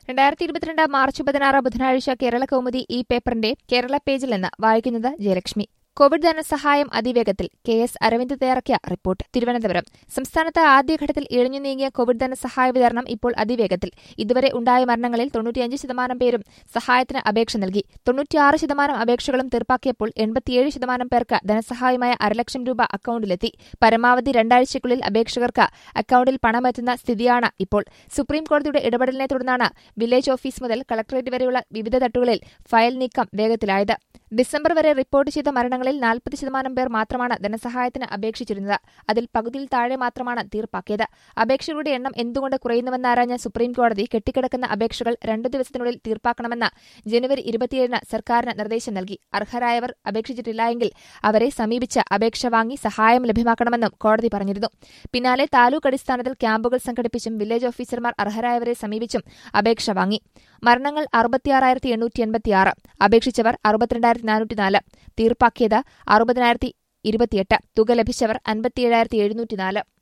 രണ്ടായിരത്തി ഇരുപത്തിരണ്ട് മാർച്ച് പതിനാറ് ബുധനാഴ്ച കേരള കൗമുദി ഈ പേപ്പറിന്റെ കേരള പേജിൽ നിന്ന് വായിക്കുന്നത് ജയലക്ഷ്മി കോവിഡ് ധനസഹായം അതിവേഗത്തിൽ കെ എസ് അരവിന്ദ് തയ്യാറാക്കിയ റിപ്പോർട്ട് തിരുവനന്തപുരം സംസ്ഥാനത്ത് ആദ്യഘട്ടത്തിൽ ഇഴഞ്ഞു നീങ്ങിയ കോവിഡ് ധനസഹായ വിതരണം ഇപ്പോൾ അതിവേഗത്തിൽ ഇതുവരെ ഉണ്ടായ മരണങ്ങളിൽ തൊണ്ണൂറ്റിയഞ്ച് ശതമാനം പേരും സഹായത്തിന് അപേക്ഷ നൽകി തൊണ്ണൂറ്റിയാറ് ശതമാനം അപേക്ഷകളും തീർപ്പാക്കിയപ്പോൾ എൺപത്തിയേഴ് ശതമാനം പേർക്ക് ധനസഹായമായ അരലക്ഷം രൂപ അക്കൌണ്ടിലെത്തി പരമാവധി രണ്ടാഴ്ചയ്ക്കുള്ളിൽ അപേക്ഷകർക്ക് അക്കൌണ്ടിൽ പണമെത്തുന്ന സ്ഥിതിയാണ് ഇപ്പോൾ സുപ്രീം കോടതിയുടെ ഇടപെടലിനെ തുടർന്നാണ് വില്ലേജ് ഓഫീസ് മുതൽ കളക്ടറേറ്റ് വരെയുള്ള വിവിധ തട്ടുകളിൽ ഫയൽ നീക്കം വേഗത്തിലായത് ഡിസംബർ വരെ റിപ്പോർട്ട് ചെയ്ത മരണങ്ങളിൽ നാൽപ്പത് ശതമാനം പേർ മാത്രമാണ് ധനസഹായത്തിന് അപേക്ഷിച്ചിരുന്നത് അതിൽ പകുതിയിൽ താഴെ മാത്രമാണ് തീർപ്പാക്കിയത് അപേക്ഷകളുടെ എണ്ണം എന്തുകൊണ്ട് കുറയുന്നുവെന്നാരാഞ്ഞ സുപ്രീം കോടതി കെട്ടിക്കിടക്കുന്ന അപേക്ഷകൾ രണ്ടു ദിവസത്തിനുള്ളിൽ തീർപ്പാക്കണമെന്ന് ജനുവരി ഇരുപത്തിയേഴിന് സർക്കാരിന് നിർദ്ദേശം നൽകി അർഹരായവർ അപേക്ഷിച്ചിട്ടില്ലായെങ്കിൽ അവരെ സമീപിച്ച് അപേക്ഷ വാങ്ങി സഹായം ലഭ്യമാക്കണമെന്നും കോടതി പറഞ്ഞിരുന്നു പിന്നാലെ താലൂക്ക് അടിസ്ഥാനത്തിൽ ക്യാമ്പുകൾ സംഘടിപ്പിച്ചും വില്ലേജ് ഓഫീസർമാർ അർഹരായവരെ സമീപിച്ചും അപേക്ഷ വാങ്ങി മരണങ്ങൾ അറുപത്തിയാറായിരത്തി എണ്ണൂറ്റി എൺപത്തിയാറ് അപേക്ഷിച്ചവർ അറുപത്തിരണ്ടായിരത്തി നാനൂറ്റിനാല് തീർപ്പാക്കിയത് അറുപതിനായിരത്തി ഇരുപത്തിയെട്ട് തുക ലഭിച്ചവർ അൻപത്തിയേഴായിരത്തി എഴുന്നൂറ്റിനാല്